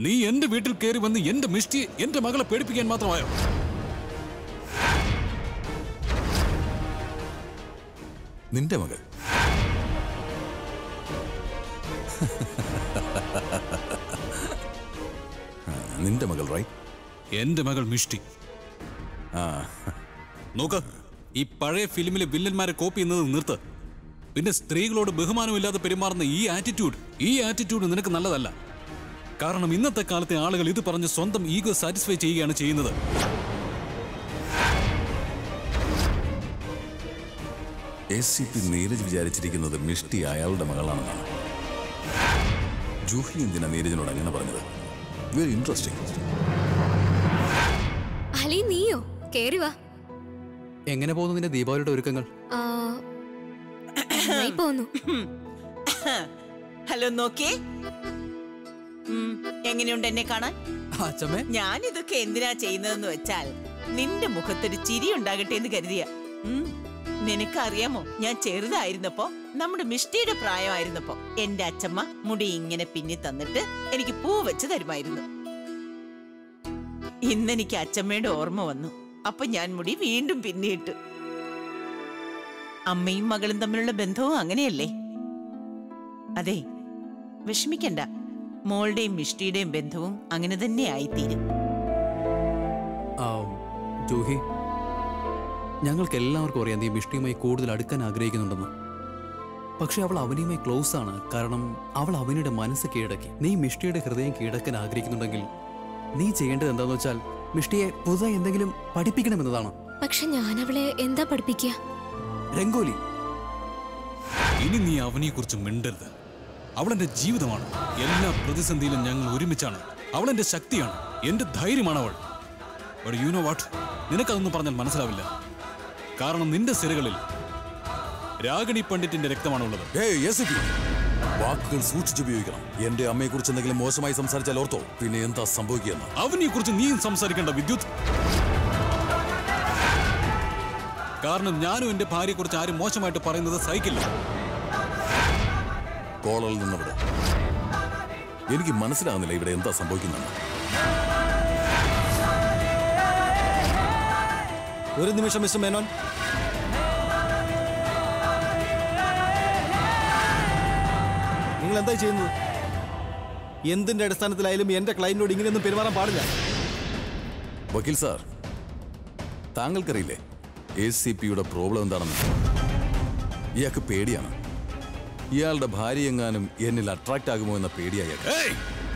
നീ എന്റെ വീട്ടിൽ കയറി വന്ന് എന്റെ മിഷ്ടി എന്റെ മകളെ പേടിപ്പിക്കാൻ മാത്രമായോ നിന്റെ മകൾ ആ, നിന്റെ മകൾ റൈറ്റ് എന്റെ മകൾ മിഷ്ടി ആ നോക്ക് ഈ പഴയ ഫിലിമിലെ വില്ലന്മാരെ കോപ്പി ചെയ്യുന്നത് നിർത്ത് പിന്നെ സ്ത്രീകളോട് ബഹുമാനമില്ലാതെ പെരുമാറുന്ന ഈ ആറ്റിറ്റ്യൂഡ് ഈ ആറ്റിറ്റ്യൂഡ് നിനക്ക് നല്ലതല്ല കാരണം ഇന്നത്തെ കാലത്തെ ആളുകൾ ഇത് പറഞ്ഞ് സ്വന്തം ഈഗോ സാറ്റിസ്ഫൈ ചെയ്യുകയാണ് ചെയ്യുന്നത് എസ് സി പി നീരജ് വിചാരിച്ചിരിക്കുന്നത് മിഷ്ടി അയാളുടെ മകളാണെന്നാണ് ജൂഹി എന്തിനാ നീരജിനോട് അങ്ങനെ പറഞ്ഞത് വെരി ഇൻട്രസ്റ്റിംഗ് അലി നീയോ കേറി വാ എങ്ങനെ പോകുന്നു നിന്റെ ദീപാവലിയുടെ ഒരുക്കങ്ങൾ ആ, നന്നായി പോന്നു ഹലോ നോക്കിയേ ഉം, എങ്ങനെയുണ്ട് എന്നെ കാണാൻ അച്ഛമ്മേ ഞാൻ ഇതൊക്കെ എന്തിനാ ചെയ്യുന്നതെന്ന് വെച്ചാൽ നിന്റെ മുഖത്തൊരു ചിരി ഉണ്ടാകട്ടെ എന്ന് കരുതിയ നിനക്കറിയാമോ ഞാൻ ചെറുതായിരുന്നപ്പോ നമ്മുടെ മിഷ്ടിയുടെ പ്രായമായിരുന്നപ്പോ എന്റെ അച്ഛമ്മ മുടി ഇങ്ങനെ പിന്നി തന്നിട്ട് എനിക്ക് പൂ വെച്ച് തരുമായിരുന്നു ഇന്നെനിക്ക് അച്ഛമ്മയുടെ ഓർമ്മ വന്നു അപ്പൊ ഞാൻ മുടി വീണ്ടും പിന്നിയിട്ടു അമ്മയും മകളും തമ്മിലുള്ള ബന്ധവും അങ്ങനെയല്ലേ അതെ വിഷമിക്കണ്ട മോളുടെയും മിഷ്ടിയുടെയും ബന്ധവും അങ്ങനെ തന്നെ ആയിത്തീരും ആ, ജൂഹി ഞങ്ങൾക്ക് എല്ലാവർക്കും അറിയാം നീ മിഷ്ടിയുമായി കൂടുതൽ അടുക്കാൻ ആഗ്രഹിക്കുന്നുണ്ടെന്ന് പക്ഷെ അവൾ അവനിയുമായി ക്ലോസ് ആണ് കാരണം അവൾ അവനുടെ മനസ്സ് കീഴടക്കി നീ മിഷ്ടിയുടെ ഹൃദയം കീഴടക്കാൻ ആഗ്രഹിക്കുന്നുണ്ടെങ്കിൽ നീ ചെയ്യേണ്ടത് എന്താണെന്ന് വെച്ചാൽ മിഷ്ടിയെ പുതുതായി എന്തെങ്കിലും പഠിപ്പിക്കണമെന്നതാണ് പക്ഷെ ഞാൻ അവളെ എന്താ പഠിപ്പിക്കുക രംഗോലി ഇനി നീ അവനെ കുറിച്ച് മിണ്ടരുത് അവളെന്റെ ജീവിതമാണ് എല്ലാ പ്രതിസന്ധിയിലും ഞങ്ങൾ ഒരുമിച്ചാണ് അവളെന്റെ ശക്തിയാണ് എന്റെ ധൈര്യമാണ് അവൾ But you know what? നിനക്കതൊന്നും പറഞ്ഞാൽ മനസ്സിലാവില്ല കാരണം നിന്റെ സിരകളിൽ രാഗിണി പണ്ഡിറ്റിന്റെ രക്തമാണുള്ളത് ഏയ് എസ് പി വാക്കുകൾ സൂക്ഷിച്ചുപയോഗിക്കണം എന്റെ അമ്മയെ കുറിച്ച് എന്തെങ്കിലും മോശമായി സംസാരിച്ചാൽ ഓർത്തോ പിന്നെ എന്താ സംഭവിക്കുകയെന്ന് അവനെ കുറിച്ച് നീയും സംസാരിക്കേണ്ട വിദ്യുത് കാരണം ഞാനും എന്റെ ഭാര്യയെ കുറിച്ച് ആരും മോശമായിട്ട് പറയുന്നത് സഹിക്കില്ല കോളറിൽ നിന്നവിടെ എനിക്ക് മനസ്സിലാകുന്നില്ല ഇവിടെ എന്താ സംഭവിക്കുന്നത് ഒരു നിമിഷം മിസ്റ്റർ മേനോൻ നിങ്ങൾ എന്താ ചെയ്യുന്നത് എന്തിന്റെ അടിസ്ഥാനത്തിലായാലും എന്റെ ക്ലയന്റിനോട് ഇങ്ങനെയൊന്നും പെരുമാറാൻ പാടില്ല വക്കീൽ സാർ താങ്കൾക്കറിയില്ലേ എ സി പിയുടെ പ്രോബ്ലം എന്താണെന്ന് ഇയാൾക്ക് പേടിയാണ് ഇയാളുടെ ഭാര്യ എങ്ങാനും എന്നിൽ അട്രാക്ട് ആകുമോ എന്ന പേടിയാ ഇയാൾക്ക് ഏയ്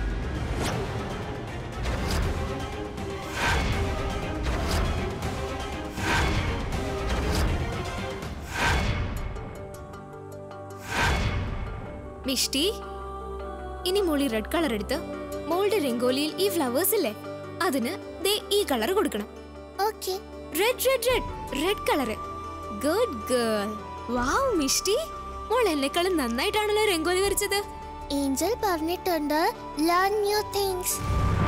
മിഷ്ടി ഇനി മോളി റെഡ് കളർ എടുത്ത് മോളുടെ രംഗോലിയിൽ ഈ ഫ്ലവേഴ്സ് ഇല്ലേ അതിന് ദേ ഈ കളർ കൊടുക്കണം okay red red red red colour good girl wow Mishti മോൾ എന്നെക്കാളും നന്നായിട്ടാണല്ലോ രംഗോലി വരച്ചത് ഏഞ്ചൽ പറഞ്ഞിട്ടുണ്ട് ലേൺ ന്യൂ തിങ്സ്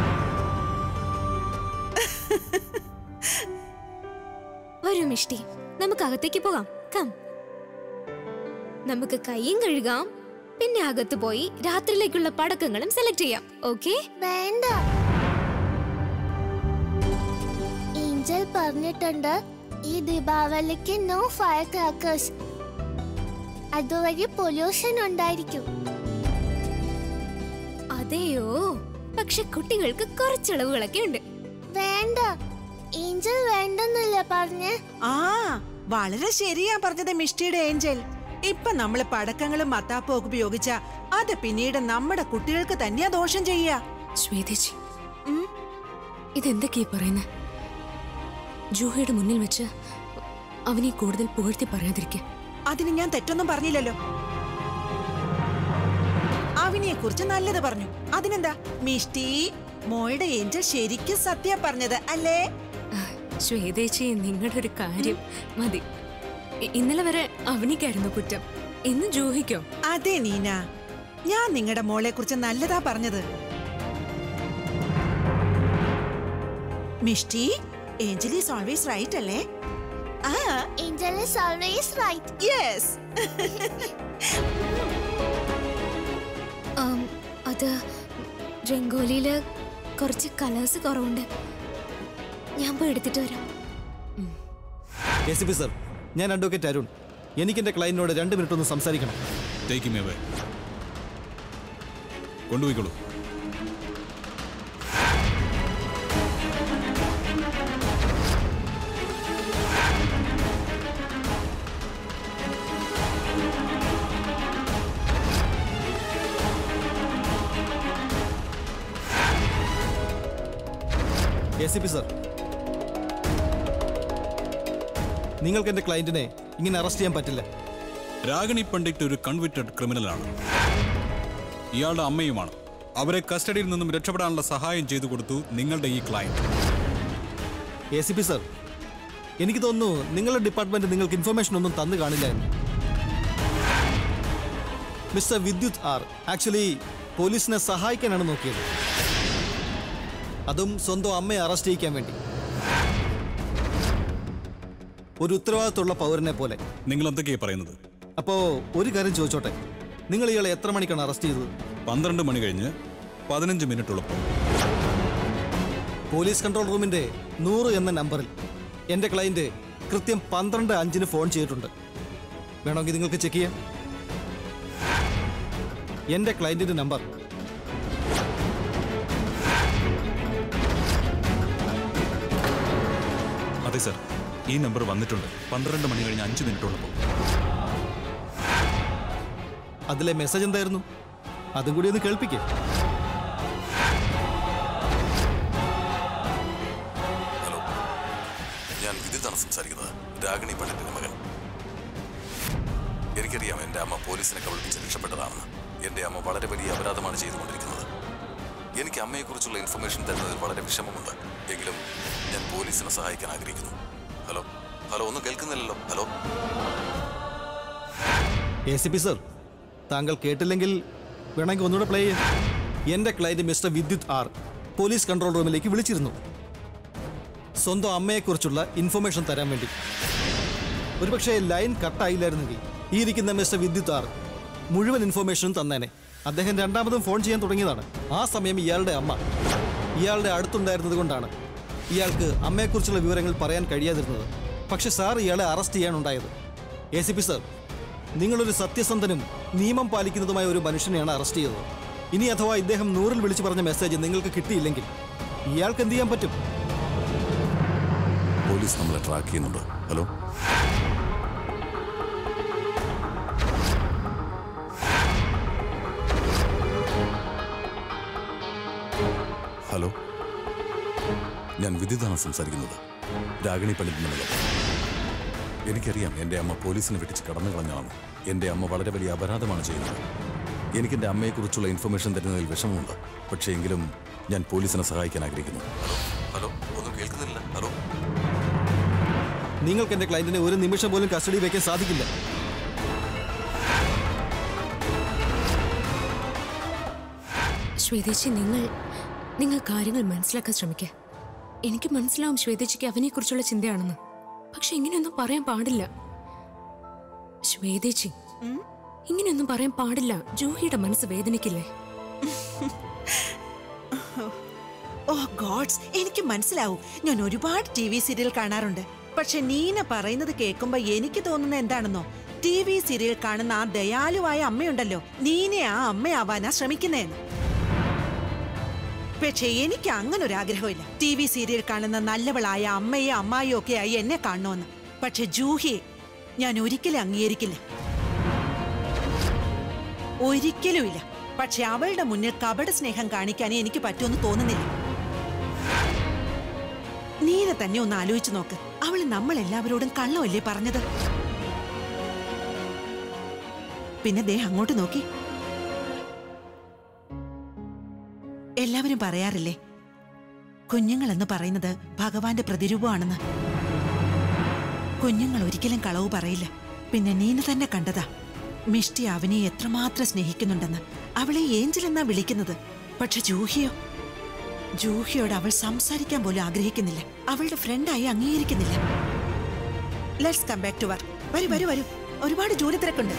വരൂ മിഷ്ടി നമുക്ക് അകത്തേക്ക് പോകാം കം നമുക്ക് കൈയും കഴുകാം പിന്നെ അകത്ത് പോയി രാത്രിയിലേക്കുള്ള പടക്കങ്ങളും സെലക്ട് ചെയ്യാം ഓക്കെ വേണ്ട ഏഞ്ചൽ പറഞ്ഞിട്ടുണ്ട് ഈ ദീപാവലിക്ക് നോ ഫയർ ക്രാക്കേഴ്സ് അതുവഴി പൊല്യൂഷൻ ഉണ്ടായിരിക്കും അതെയോ പക്ഷെ കുട്ടികൾക്ക് കുറച്ചളവുകളൊക്കെ ഉണ്ട് വേണ്ട ഏഞ്ചൽ വേണ്ടെന്നല്ലേ പറഞ്ഞ് ആ വളരെ ശരിയാ പറഞ്ഞത് മിഷ്ടിയുടെ ഏഞ്ചൽ ഇപ്പൊ നമ്മള് പടക്കങ്ങളും മത്താപ്പും ഒക്കെ ഉപയോഗിച്ച അത് പിന്നീട് നമ്മുടെ കുട്ടികൾക്ക് തന്നെയാ ദോഷം ചെയ്യാ ശ്വേതേച്ചി ഇതെന്തൊക്കെയാ പറയുന്നത് ജൂഹയുടെ മുന്നിൽ വെച്ച് അവനെ കൂടുതൽ പുകഴ്ത്തി പറയാതിരിക്കെ അതിന് ഞാൻ തെറ്റൊന്നും പറഞ്ഞില്ലല്ലോ അവനെ കുറിച്ച് നല്ലത് പറഞ്ഞു അതിനെന്താ മിഷ്ടി മോയുടെ ഏഞ്ചൽ ശരിക്കും സത്യ പറഞ്ഞത് അല്ലേ ശ്വേതേച്ചി നിങ്ങളുടെ ഒരു കാര്യം മതി ഇ- ഇന്നലെ വരെ അവനിക്കായിരുന്നു കുറ്റം ഇന്ന് ജൂഹിക്കോ അതെ നീന ഞാൻ നിങ്ങളുടെ മോളെ കുറിച്ച് നല്ലതാ പറഞ്ഞത് Mishti Angel is always right അല്ലേ ആ Angel is always right yes ആം, അത് രംഗോലിയില് കുറച്ച് കളേഴ്സ് കുറവുണ്ട് ഞാൻ പോയി എടുത്തിട്ട് വരാം എ സി പി സർ ഞാൻ അഡ്വക്കേറ്റ് അരുൺ എനിക്ക് എൻ്റെ ക്ലയൻറ്റിനോട് രണ്ട് മിനിറ്റ് ഒന്ന് സംസാരിക്കണം ടേക്ക് മേ വേ കൊണ്ടുപോയിക്കോളൂ എ സി പി സർ നിങ്ങൾക്ക് എൻ്റെ ക്ലയൻറ്റിനെ ഇങ്ങനെ അറസ്റ്റ് ചെയ്യാൻ പറ്റില്ല രാഗിണി പണ്ഡിറ്റ് ഒരു കൺവിക്റ്റഡ് ക്രിമിനലാണ് ഇയാളുടെ അമ്മയുമാണ് അവരെ കസ്റ്റഡിയിൽ നിന്നും രക്ഷപ്പെടാനുള്ള സഹായം ചെയ്തു കൊടുത്തു നിങ്ങളുടെ ഈ client A C P sir എനിക്ക് തോന്നുന്നു നിങ്ങളുടെ ഡിപ്പാർട്ട്മെന്റ് നിങ്ങൾക്ക് ഇൻഫർമേഷൻ ഒന്നും തന്നു കാണില്ല എന്ന് മിസ്റ്റർ വിദ്യുത് ആർ ആക്ച്വലി പോലീസിനെ സഹായിക്കാനാണ് നോക്കിയത് അതും സ്വന്തം അമ്മയെ അറസ്റ്റ് ചെയ്യിക്കാൻ വേണ്ടി ഒരു ഉത്തരവാദിത്തമുള്ള പൗരനെ പോലെ നിങ്ങൾ എന്തൊക്കെയാ പറയുന്നത് അപ്പോ ഒരു കാര്യം ചോദിച്ചോട്ടെ നിങ്ങൾ ഇയാളെ എത്ര മണിക്കാണ് അറസ്റ്റ് ചെയ്തത് പന്ത്രണ്ട് മണി കഴിഞ്ഞ് പതിനഞ്ച് മിനിറ്റ് ഉള്ളപ്പോൾ പോലീസ് കൺട്രോൾ റൂമിന്റെ നൂറ് എന്ന നമ്പറിൽ എൻ്റെ ക്ലയന്റ് കൃത്യം പന്ത്രണ്ട് അഞ്ചിന് ഫോൺ ചെയ്തിട്ടുണ്ട് വേണമെങ്കിൽ നിങ്ങൾക്ക് ചെക്ക് ചെയ്യാം എൻ്റെ ക്ലയന്റിന്റെ നമ്പർ അതെ സർ ഈ നമ്പർ വന്നിട്ടുണ്ട് പന്ത്രണ്ട് മണി കഴിഞ്ഞ് അഞ്ച് മിനിറ്റ് ഉള്ളപ്പോൾ അതിലെ മെസ്സേജ് എന്തായിരുന്നു അതും കൂടി ഒന്ന് കേൾപ്പിക്കേ ഹലോ ഞാൻ വിദ്യുത്താണ് സംസാരിക്കുന്നത് രാഗിണി പണ്ഡിറ്റിന്റെ മകൻ എനിക്കറിയാം എൻ്റെ അമ്മ പോലീസിനെ കബളിപ്പിച്ച് രക്ഷപ്പെട്ടതാണെന്ന് എൻ്റെ അമ്മ വളരെ വലിയ അപരാധമാണ് ചെയ്തുകൊണ്ടിരിക്കുന്നത് എനിക്ക് അമ്മയെക്കുറിച്ചുള്ള ഇൻഫർമേഷൻ തരുന്നതിൽ വളരെ വിഷമമുണ്ട് എങ്കിലും ഞാൻ പോലീസിനെ സഹായിക്കാൻ ആഗ്രഹിക്കുന്നു ഹലോ ഹലോ ഒന്നും കേൾക്കുന്നില്ലല്ലോ hello A C P sir താങ്കൾ കേട്ടില്ലെങ്കിൽ വേണമെങ്കിൽ ഒന്നുകൂടെ പ്ലേ ചെയ്യാം എൻ്റെ client mister Vidyut R police control റൂമിലേക്ക് വിളിച്ചിരുന്നു സ്വന്തം അമ്മയെക്കുറിച്ചുള്ള ഇൻഫർമേഷൻ തരാൻ വേണ്ടി ഒരുപക്ഷെ ലൈൻ കട്ടായില്ലായിരുന്നെങ്കിൽ ഈ ഇരിക്കുന്ന മിസ്റ്റർ വിദ്യുത് ആർ മുഴുവൻ ഇൻഫർമേഷനും തന്നേനെ അദ്ദേഹം രണ്ടാമതും ഫോൺ ചെയ്യാൻ തുടങ്ങിയതാണ് ആ സമയം ഇയാളുടെ അമ്മ ഇയാളുടെ അടുത്തുണ്ടായിരുന്നത് കൊണ്ടാണ് ഇയാൾക്ക് അമ്മയെക്കുറിച്ചുള്ള വിവരങ്ങൾ പറയാൻ കഴിയാതിരുന്നത് പക്ഷെ സാർ ഇയാളെ അറസ്റ്റ് ചെയ്യാനുണ്ടായത് എ സി പി സാർ നിങ്ങളൊരു സത്യസന്ധനും നിയമം പാലിക്കുന്നതുമായ ഒരു മനുഷ്യനെയാണ് അറസ്റ്റ് ചെയ്തത് ഇനി അഥവാ ഇദ്ദേഹം നൂറിൽ വിളിച്ചു പറഞ്ഞ മെസ്സേജ് നിങ്ങൾക്ക് കിട്ടിയില്ലെങ്കിൽ ഇയാൾക്ക് എന്ത് ചെയ്യാൻ പറ്റും പോലീസ് നമ്മളെ ട്രാക്ക് ചെയ്യുന്നുണ്ട് ഹലോ ഹലോ ഞാൻ വിദ്യുതാണ് സംസാരിക്കുന്നത് രാഗിണി പണ്ഡിറ്റിന്റെ മകൾ എനിക്കറിയാം എൻ്റെ അമ്മ പോലീസിനെ വെട്ടിച്ച് കടന്നു കളഞ്ഞാണ് എൻ്റെ അമ്മ വളരെ വലിയ അപരാധമാണ് ചെയ്യുന്നത് എനിക്ക് എൻ്റെ അമ്മയെക്കുറിച്ചുള്ള ഇൻഫർമേഷൻ തരുന്നതിൽ വിഷമമുണ്ട് പക്ഷേ എങ്കിലും ഞാൻ പോലീസിനെ സഹായിക്കാൻ ആഗ്രഹിക്കുന്നു ഹലോ ഹലോ ഒന്നും കേൾക്കുന്നില്ല ഹലോ നിങ്ങൾക്ക് എൻ്റെ ക്ലയന്റിനെ ഒരു നിമിഷം പോലും കസ്റ്റഡി വയ്ക്കാൻ സാധിക്കില്ല ശ്വേതേച്ചി നിങ്ങൾ നിങ്ങൾ കാര്യങ്ങൾ മനസ്സിലാക്കാൻ ശ്രമിക്കുക എനിക്ക് മനസ്സിലാവും ശ്വേതേച്ചിക്ക് അവനെക്കുറിച്ചുള്ള ചിന്തയാണെന്ന് പക്ഷെ ഇങ്ങനെയൊന്നും പറയാൻ പാടില്ല ശ്വേതേച്ചി ഇങ്ങനെയൊന്നും പറയാൻ പാടില്ല ജൂഹിയുടെ മനസ്സ് വേദനിക്കില്ലേ ഓ ഗോഡ്സ് എനിക്ക് മനസ്സിലാവും ഞാൻ ഒരുപാട് ടി വി സീരിയൽ കാണാറുണ്ട് പക്ഷെ നീന പറയുന്നത് കേൾക്കുമ്പോ എനിക്ക് തോന്നുന്ന എന്താണെന്നോ ടി വി സീരിയൽ കാണുന്ന ആ ദയാലുവായ അമ്മയുണ്ടല്ലോ നീനെ ആ അമ്മയാവാനാ ശ്രമിക്കുന്നേന്ന് പക്ഷേ എനിക്ക് അങ്ങനെ ഒരു ആഗ്രഹമില്ല ടി വി സീരിയൽ കാണുന്ന നല്ലവളായ അമ്മയെ അമ്മായിയോ ഒക്കെ ആയി എന്നെ കാണണമെന്ന് പക്ഷെ ജൂഹിയെ ഞാൻ ഒരിക്കലും അംഗീകരിക്കില്ല ഒരിക്കലും ഇല്ല പക്ഷെ അവളുടെ മുന്നിൽ കപട സ്നേഹം കാണിക്കാനേ എനിക്ക് പറ്റുമെന്ന് തോന്നുന്നില്ല നീന തന്നെ ഒന്ന് ആലോചിച്ചു നോക്ക് അവള് നമ്മൾ എല്ലാവരോടും കള്ളമല്ലേ പറഞ്ഞത് പിന്നെ ദേ അങ്ങോട്ട് നോക്കി എല്ലാവരും പറയാറില്ലേ കുഞ്ഞുങ്ങൾ എന്ന് പറയുന്നത് ഭഗവാന്റെ പ്രതിരൂപമാണെന്ന് കുഞ്ഞുങ്ങൾ ഒരിക്കലും കളവ് പറയില്ല പിന്നെ നീന തന്നെ കണ്ടതാ മിഷ്ടി അവനെ എത്രമാത്രം സ്നേഹിക്കുന്നുണ്ടെന്ന് അവളെ ഏഞ്ചൽ എന്നാ വിളിക്കുന്നത് പക്ഷെ ജൂഹിയോ ജൂഹിയോട് അവൾ സംസാരിക്കാൻ പോലും ആഗ്രഹിക്കുന്നില്ല അവളുടെ ഫ്രണ്ടായി അംഗീകരിക്കുന്നില്ല let's come back to work വരൂ വരൂ വരൂ ഒരുപാട് ജോലി തിരക്കുണ്ട്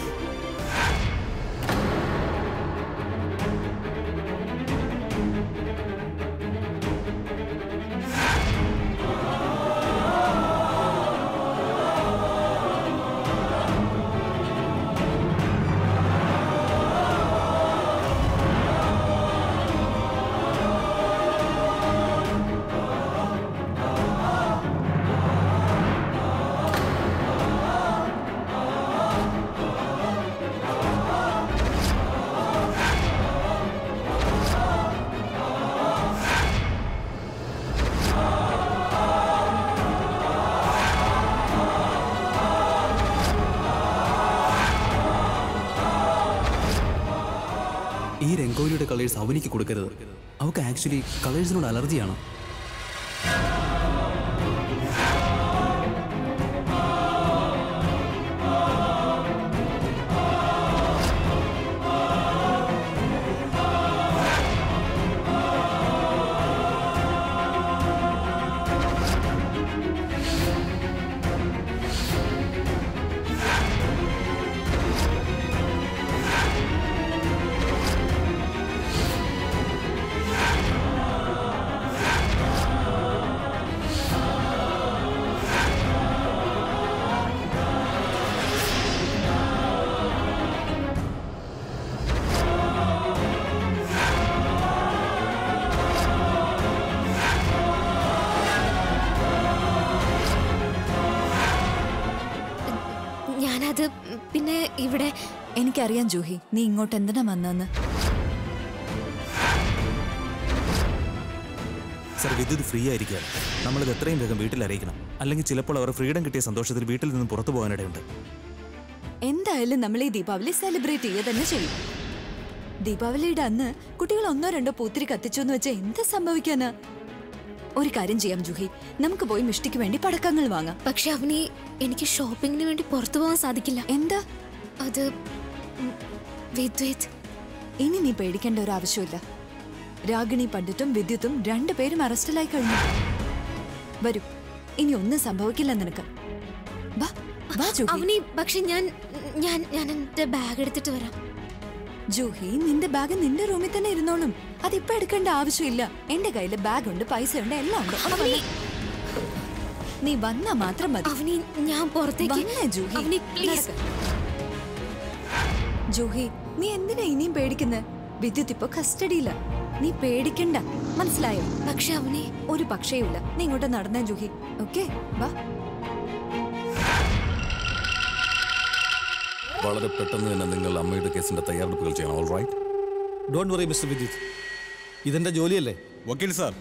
രംഗോലിയുടെ കളേഴ്സ് അവനിക്ക് കൊടുക്കരുത് അവൾക്ക് ആക്ച്വലി കളേഴ്സിനോട് അലർജിയാണ് ഞാനത് പിന്നെ ഇവിടെ എനിക്കറിയാം ജൂഹി നീ ഇങ്ങോട്ട് എന്തിനാ വന്നതെന്ന് സർ വിദ്യുത് ഫ്രീ ആയിരിക്കുകയാണ് നമ്മളിത് എത്രയും വേഗം വീട്ടിൽ അറിയിക്കണം അല്ലെങ്കിൽ ചിലപ്പോൾ അവർ ഫ്രീഡം കിട്ടിയ സന്തോഷത്തിൽ വീട്ടിൽ നിന്ന് പുറത്തു പോകാനിടയുണ്ട് എന്തായാലും നമ്മൾ ഈ ദീപാവലി സെലിബ്രേറ്റ് ചെയ്യുക തന്നെ ചെയ്യും ദീപാവലിയുടെ അന്ന് കുട്ടികൾ ഒന്നോ രണ്ടോ പൂത്തിരി കത്തിച്ചു എന്ന് വെച്ചാൽ എന്താ സംഭവിക്കാനാ ഒരു കാര്യം ചെയ്യാം ജൂഹി നമുക്ക് പോയി മിഷ്ടിക്ക് വേണ്ടി പടക്കങ്ങൾ വാങ്ങാം പക്ഷെ അവനി എനിക്ക് ഷോപ്പിങ്ങിന് വേണ്ടി പുറത്തു പോകാൻ സാധിക്കില്ല എന്താ അത് ഉം, വിദ്വത് ഇനി നീ പേടിക്കേണ്ട ഒരു ആവശ്യമില്ല രാഗിണി പണ്ഡിറ്റും വിദ്യുത്തും രണ്ടുപേരും അറസ്റ്റിലായി കഴിഞ്ഞു വരൂ ഇനി ഒന്നും സംഭവിക്കില്ല നിനക്ക് വാ വാ ജൂഹി അവനി പക്ഷെ ഞാൻ ഞാൻ ഞാൻ എന്റെ ബാഗ് എടുത്തിട്ട് വരാം ജൂഹി നിന്റെ ബാഗ് നിന്റെ റൂമിൽ തന്നെ ഇരുന്നോളും അതിപ്പോ എടുക്കേണ്ട ആവശ്യമില്ല എന്റെ കയ്യില് ബാഗ് ഉണ്ട് പൈസ ഉണ്ട് എല്ലാം ഉണ്ട് ഒന്ന് അവനി വന്നേ. നീ വന്നാ മാത്രം മതി അവനി ഞാൻ പുറത്തേക്ക് വന്നേ ജൂഹി അവനി പ്ലീസ് നടക്ക്. ജൂഹി നീ എന്തിനാ ഇനിയും പേടിക്കുന്നത് വിദ്യുത് ഇപ്പൊ കസ്റ്റഡിയില്ല നീ പേടിക്കണ്ട മനസ്സിലായോ പക്ഷെ അവനെ ഒരു പക്ഷേയുമില്ല നീ ഇങ്ങോട്ട് നടന്നേ ജൂഹി ഓക്കെ വാ വളരെ പെട്ടെന്ന് തന്നെ നിങ്ങൾ അമ്മയുടെ കേസിന്റെ തയ്യാറെടുപ്പുകൾ ചെയ്യണം all right don't worry mister Vidyut ഇതെന്റെ ജോലിയല്ലേ വക്കീൽ സാർ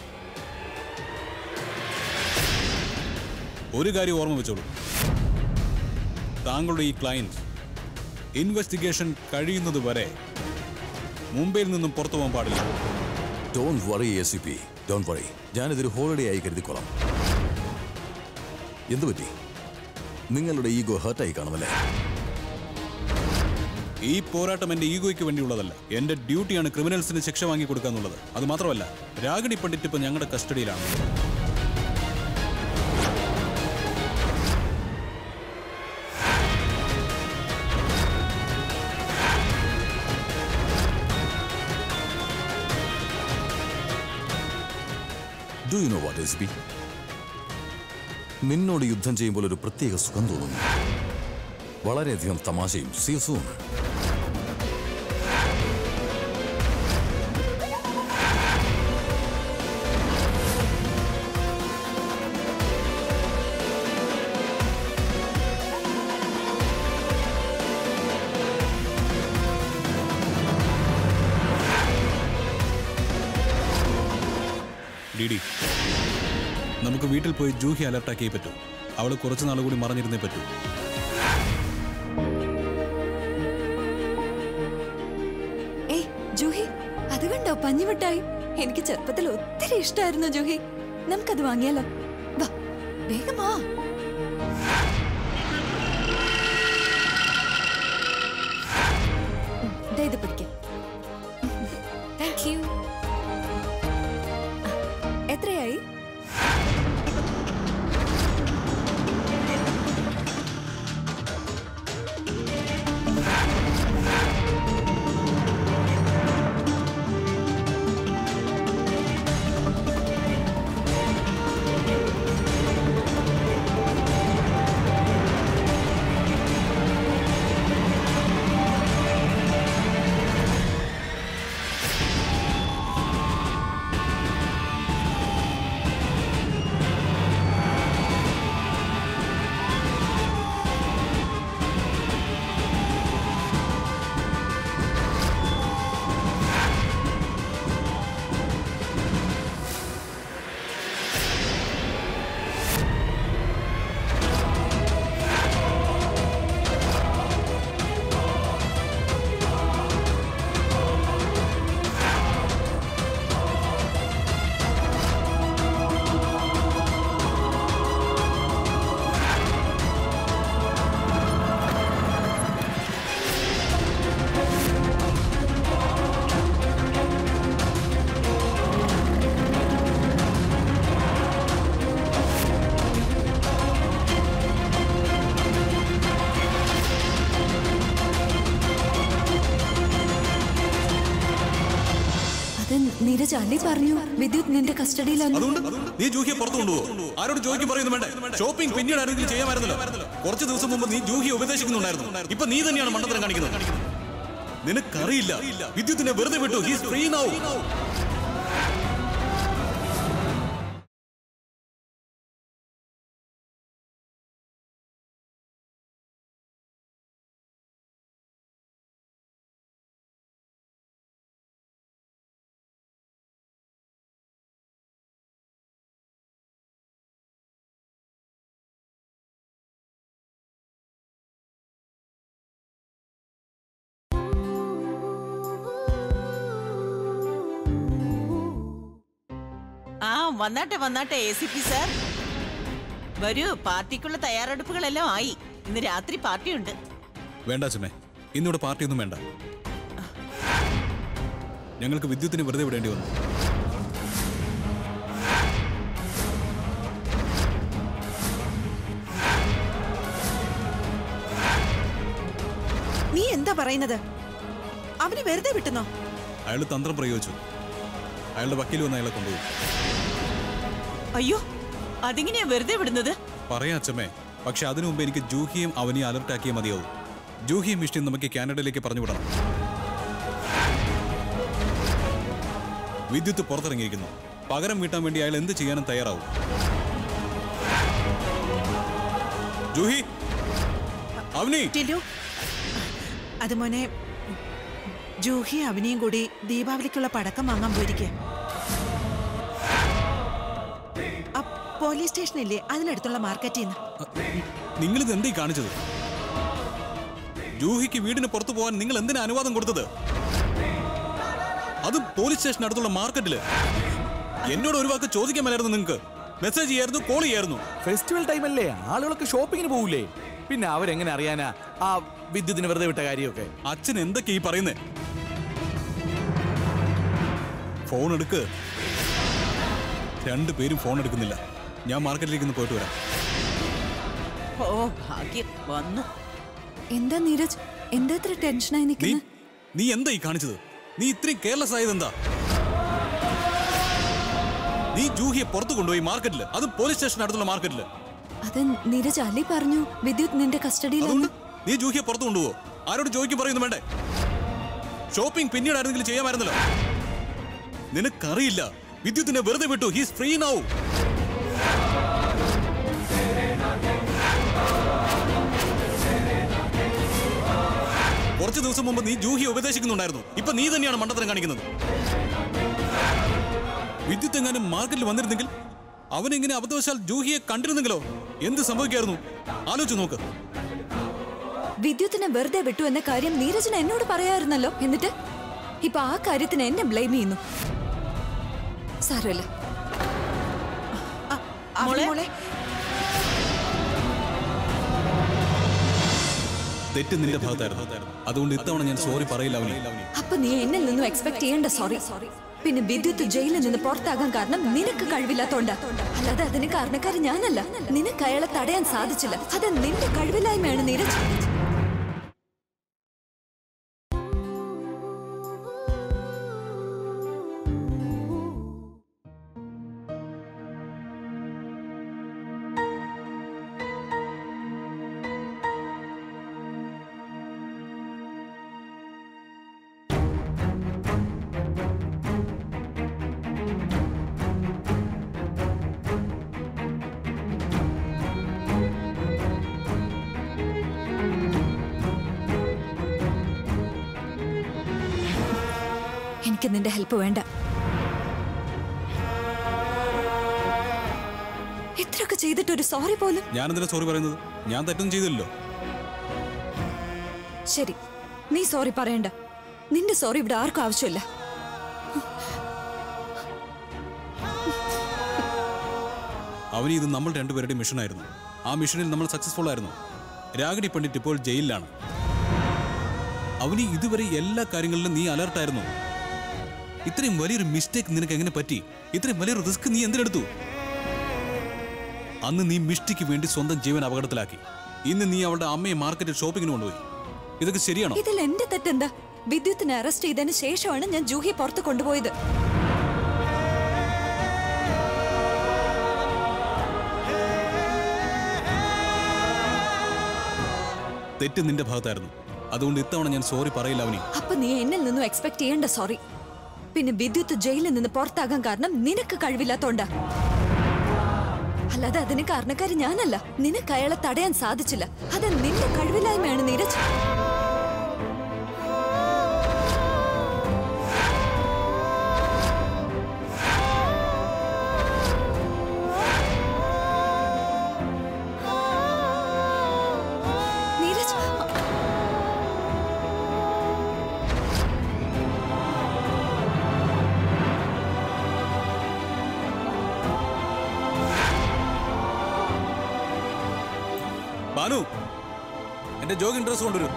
ഒരു കാര്യം ഓർമ്മ വെച്ചോളൂ താങ്കളുടെ ഈ ക്ലയന്റ് ഇൻവെസ്റ്റിഗേഷൻ കഴിയുന്നത് വരെ മുംബൈയിൽ നിന്നും പുറത്തു പോകാൻ പാടില്ല don't worry A C P don't worry ഞാനിതൊരു ഹോളിഡേ ആയി കരുതിക്കോളാം എന്തു പറ്റി നിങ്ങളുടെ ഈഗോ ഹേർട്ടായി കാണുമല്ലേ ഈ പോരാട്ടം എന്റെ ഈഗോയ്ക്ക് വേണ്ടിയുള്ളതല്ല എന്റെ ഡ്യൂട്ടിയാണ് ക്രിമിനൽസിന് ശിക്ഷ വാങ്ങി കൊടുക്കുക എന്നുള്ളത് അത് മാത്രമല്ല രാഗിണി പണ്ഡിറ്റ് ഇപ്പൊ ഞങ്ങളുടെ കസ്റ്റഡിയിലാണ് do you know what S B നിന്നോട് യുദ്ധം ചെയ്യുമ്പോൾ ഒരു പ്രത്യേക സുഖം തോന്നുന്നു വളരെയധികം തമാശയും സീസവും ഡി ഡി നമുക്ക് വീട്ടിൽ പോയി ജൂഹി അലർട്ടാക്കിയേ പറ്റൂ അവള് കുറച്ചു നാൾ കൂടി മറഞ്ഞിരുന്നേ പറ്റൂ ഏയ് ജൂഹി അത് കണ്ടോ പഞ്ഞിമിഠായി എനിക്ക് ചെറുപ്പത്തിൽ ഒത്തിരി ഇഷ്ടമായിരുന്നു ജൂഹി നമുക്കത് വാങ്ങിയാലോ വാ വേഗം വാ ഉം, ദേ ഇത് പിടിക്ക് താങ്ക് യു എത്രയായി നീരജ് അലി പറഞ്ഞു വിദ്യുത് നിന്റെ കസ്റ്റഡിയിലാണ് അതുകൊണ്ട് നീ ജൂഹിയെ പുറത്തു കൊണ്ടുപോകും ആരോട് ജോലിക്ക് പറയുന്നു വേണ്ട ഷോപ്പിംഗ് പിന്നീട് ആരെങ്കിലും ചെയ്യാമായിരുന്നല്ലോ കുറച്ച് ദിവസം മുമ്പ് നീ ജൂഹിയെ ഉപദേശിക്കുന്നുണ്ടായിരുന്നു ഇപ്പൊ നീ തന്നെയാണ് മണ്ടത്തരം കാണിക്കുന്നത് നിനക്കറിയില്ല വിദ്യുത്തിനെ വെറുതെ വിട്ടു ഹീസ് ഫ്രീ നൗ ആ വന്നാട്ടെ വന്നാട്ടെ എ സി പി സാർ വരൂ പാർട്ടിക്കുള്ള തയ്യാറെടുപ്പുകളെല്ലാം ആയി ഇന്ന് രാത്രി പാർട്ടിയുണ്ട് വേണ്ട അച്ഛമ്മേ ഇന്നിവിടെ പാർട്ടിയൊന്നും വേണ്ട ഞങ്ങൾക്ക് വിദ്യുത്തിന് വെറുതെ വിടേണ്ടി വന്നു നീ എന്താ പറയുന്നത് അവന് വെറുതെ വിട്ടുന്നോ അയാൾ തന്ത്രം പ്രയോഗിച്ചു അയാളുടെ വക്കീൽ വന്ന് അയാളെ കൊണ്ടുപോയി അയ്യോ അതിങ്ങനെയാ വെറുതെ വിടുന്നത് പറയാം അച്ഛമ്മേ പക്ഷെ അതിനു മുമ്പ് എനിക്ക് ജൂഹിയും അവനെയും അലർട്ടാക്കിയേ മതിയാവും ജൂഹിയും മിഷ്ടിയും നമുക്ക് കാനഡയിലേക്ക് പറഞ്ഞു വിടണം വിദ്യുത്ത് പുറത്തിറങ്ങിയിരിക്കുന്നു പകരം വീട്ടാൻ വേണ്ടി അയാൾ എന്ത് ചെയ്യാനും തയ്യാറാവും ജൂഹി അവനി ടിലു അത് മോനെ ജൂഹി അവനെയും കൂടി ദീപാവലിക്കുള്ള പടക്കം വാങ്ങാൻ പോയിരിക്കെ പോലീസ് സ്റ്റേഷനില്ലേ അതിനടുത്തുള്ള മാർക്കറ്റിൽ നിന്ന് നിങ്ങളിത് എന്തീ കാണിച്ചത് ജൂഹിക്ക് വീടിന് പുറത്തു പോകാൻ നിങ്ങൾ എന്തിനാ അനുവാദം കൊടുത്തത് അതും പോലീസ് സ്റ്റേഷൻ അടുത്തുള്ള മാർക്കറ്റില് എന്നോട് ഒരു വാക്ക് ചോദിക്കാൻ മേലായിരുന്നു നിങ്ങൾക്ക് മെസ്സേജ് ചെയ്യായിരുന്നു കോൾ ചെയ്യായിരുന്നു ഫെസ്റ്റിവൽ ടൈമല്ലേ ആളുകളൊക്കെ ഷോപ്പിങ്ങിന് പോകൂലേ പിന്നെ അവരെങ്ങനെ അറിയാനാ ആ വിദ്യുത്തിന് വെറുതെ വിട്ട കാര്യമൊക്കെ അച്ഛൻ എന്തൊക്കെയാ ഈ പറയുന്നേ ഫോൺ എടുക്ക് രണ്ടുപേരും ഫോൺ എടുക്കുന്നില്ല ഞാൻ മാർക്കറ്റിലേക്ക് ഒന്ന് പോയിട്ട് വരാം ഓ ഭാഗ്യം വന്നു എന്താ നീരജ് എന്താ ഇത്ര ടെൻഷനായി നീ നിൽക്കുന്നത് നീ എന്താ ഈ കാണിച്ചത് നീ ഇത്രയും കെയർലെസ് ആയത് എന്താ നീ ജൂഹിയെ പുറത്തു കൊണ്ടുപോയി മാർക്കറ്റിൽ അതും പോലീസ് സ്റ്റേഷൻ അടുത്തുള്ള മാർക്കറ്റിൽ അത് നീരജ് അലി പറഞ്ഞു വിദ്യുത് നിന്റെ കസ്റ്റഡിയിലാണ് അതുകൊണ്ട് നീ ജൂഹിയെ പുറത്തു കൊണ്ടുപോകോ ആരോട് ചോദിക്കും പറയുന്നു വേണ്ടേ ഷോപ്പിംഗ് പിന്നീട് ആരെങ്കിലും ചെയ്യാമായിരുന്നല്ലോ നിനക്കറിയില്ല വിദ്യുത്തിനെ വെറുതെ വിട്ടു ഹീസ് ഫ്രീ നൗ കുറച്ച് ദിവസം മുമ്പ് നീ ജൂഹിയെ ഉപദേശിക്കുന്നുണ്ടായിരുന്നു ഇപ്പൊ നീ തന്നെയാണ് മണ്ടത്തരം കാണിക്കുന്നത് വിദ്യുത്ത് എങ്ങാനും മാർക്കറ്റിൽ വന്നിരുന്നെങ്കിൽ അവനെങ്ങനെ അബദ്ധവശാൽ ജൂഹിയെ കണ്ടിരുന്നെങ്കിലോ എന്ത് സംഭവിക്കായിരുന്നു ആലോചിച്ച് നോക്ക് വിദ്യുത്തിനെ വെറുതെ വിട്ടു എന്ന കാര്യം നീരജിന് എന്നോട് പറയായിരുന്നല്ലോ എന്നിട്ട് ഇപ്പൊ ആ കാര്യത്തിന് എന്നെ ബ്ലെയിം ചെയ്യുന്നു സാരമില്ല മോളെ മോളെ തെറ്റ് നിന്റെ ഭാഗത്തായിരുന്നു അതുകൊണ്ട് ഇത്തവണ ഞാൻ സോറി പറയില്ല അവനെ അപ്പൊ നീ എന്നിൽ നിന്നും എക്സ്പെക്ട് ചെയ്യേണ്ട സോറി പിന്നെ വിദ്യുത്ത് ജയിലിൽ നിന്ന് പുറത്താകാൻ കാരണം നിനക്ക് കഴിവില്ലാത്തോണ്ടാ അല്ലാതെ അതിന് കാരണക്കാരൻ ഞാനല്ല നിനക്ക് അയാളെ തടയാൻ സാധിച്ചില്ല അത് നിന്റെ കഴിവില്ലായ്മയാണ് നീരജ് എനിക്ക് നിന്റെ ഹെൽപ്പ് വേണ്ട ഇത്രയൊക്കെ ചെയ്തിട്ട് ഒരു സോറി പോലും ഞാൻ എന്തിനാ സോറി പറയുന്നത് ഞാൻ തെറ്റൊന്നും ചെയ്തില്ലല്ലോ ശരി നീ സോറി പറയണ്ട നിന്റെ സോറി ഇവിടെ ആർക്കും ആവശ്യമില്ല അവന് ഇത് നമ്മൾ രണ്ടുപേരുടെയും മിഷനായിരുന്നു ആ മിഷനിൽ നമ്മൾ സക്സസ്ഫുൾ ആയിരുന്നു രാഗിണി പണ്ഡിറ്റ് ഇപ്പോൾ ജയിലിലാണ് അവന് ഇതുവരെ എല്ലാ കാര്യങ്ങളിലും നീ അലർട്ടായിരുന്നു ഇത്രയും വലിയൊരു മിസ്റ്റേക്ക് നിനക്ക് എങ്ങനെ പറ്റി ഇത്രയും വലിയൊരു റിസ്ക് നീ എന്തിനെടുത്തു അന്ന് നീ മിഷ്ടിക്ക് വേണ്ടി സ്വന്തം ജീവൻ അപകടത്തിലാക്കി ഇന്ന് നീ അവളുടെ അമ്മയെ മാർക്കറ്റിൽ ഷോപ്പിങ്ങിന് കൊണ്ടുപോയി ഇതൊക്കെ ശരിയാണോ ഇതിൽ എന്റെ തെറ്റെന്താ വിദ്യുത്തിനെ അറസ്റ്റ് ചെയ്തതിന് ശേഷമാണ് ഞാൻ ജൂഹിയെ പുറത്ത് കൊണ്ടുപോയത് തെറ്റ് നിന്റെ ഭാഗത്തായിരുന്നു അതുകൊണ്ട് ഇത്തവണ ഞാൻ സോറി പറയില്ല അവനി അപ്പൊ നീ എന്നിൽ നിന്നും എക്സ്പെക്ട് ചെയ്യേണ്ട സോറി പിന്നെ വിദ്യുത്ത് ജയിലിൽ നിന്ന് പുറത്താകാൻ കാരണം നിനക്ക് കഴിവില്ലാത്തോണ്ടാ അല്ലാതെ അതിന് കാരണക്കാരി ഞാനല്ല നിനക്ക് അയാളെ തടയാൻ സാധിച്ചില്ല അത് നിന്റെ കഴിവില്ലായ്മയാണ് നീരജ് നീരജ് ബാനു എന്റെ ജോഗിംഗ് ഡ്രസ് കൊണ്ടുവരൂ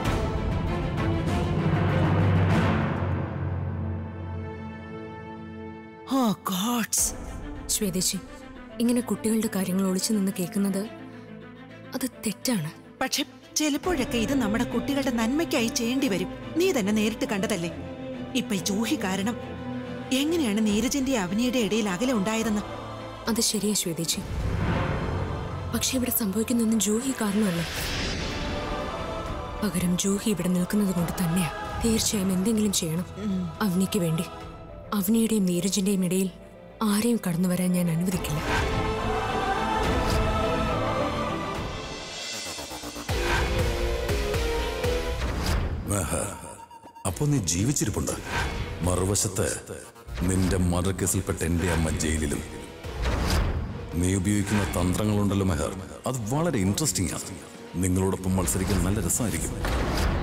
ഓ ഗോഡ്സ് ശ്വേതേച്ചി ഇങ്ങനെ കുട്ടികളുടെ കാര്യങ്ങൾ ഒളിച്ചു നിന്ന് കേൾക്കുന്നത് അത് തെറ്റാണ് പക്ഷെ ചിലപ്പോഴൊക്കെ ഇത് നമ്മുടെ കുട്ടികളുടെ നന്മയ്ക്കായി ചെയ്യേണ്ടി വരും നീ തന്നെ നേരിട്ട് കണ്ടതല്ലേ ഇപ്പൊ ഈ ജൂഹി കാരണം എങ്ങനെയാണ് നീരജിന്റെ അവനിയുടെ ഇടയിൽ അകലെ ഉണ്ടായതെന്ന് അത് ശരിയാ ശ്വേതേച്ചി പക്ഷെ ഇവിടെ സംഭവിക്കുന്നൊന്നും ജൂഹി കാരണമല്ല പകരം ജൂഹി ഇവിടെ നിൽക്കുന്നത് കൊണ്ട് തന്നെയാ തീർച്ചയായും എന്തെങ്കിലും ചെയ്യണം അവനിക്ക് വേണ്ടി അവനിയുടെയും നീരജിന്റെയും ഇടയിൽ ആരെയും കടന്നു വരാൻ ഞാൻ അനുവദിക്കില്ല അപ്പോ നീ ജീവിച്ചിരിപ്പുണ്ട് മറുവശത്ത് നിന്റെ മർഡർ കേസിൽപ്പെട്ട എന്റെ അമ്മ ജയിലിലും നീ ഉപയോഗിക്കുന്ന തന്ത്രങ്ങളുണ്ടല്ലോ മെഹർ അത് വളരെ ഇൻട്രസ്റ്റിംഗ് ആണ് നിങ്ങളോടൊപ്പം മത്സരിക്കാൻ നല്ല രസമായിരിക്കും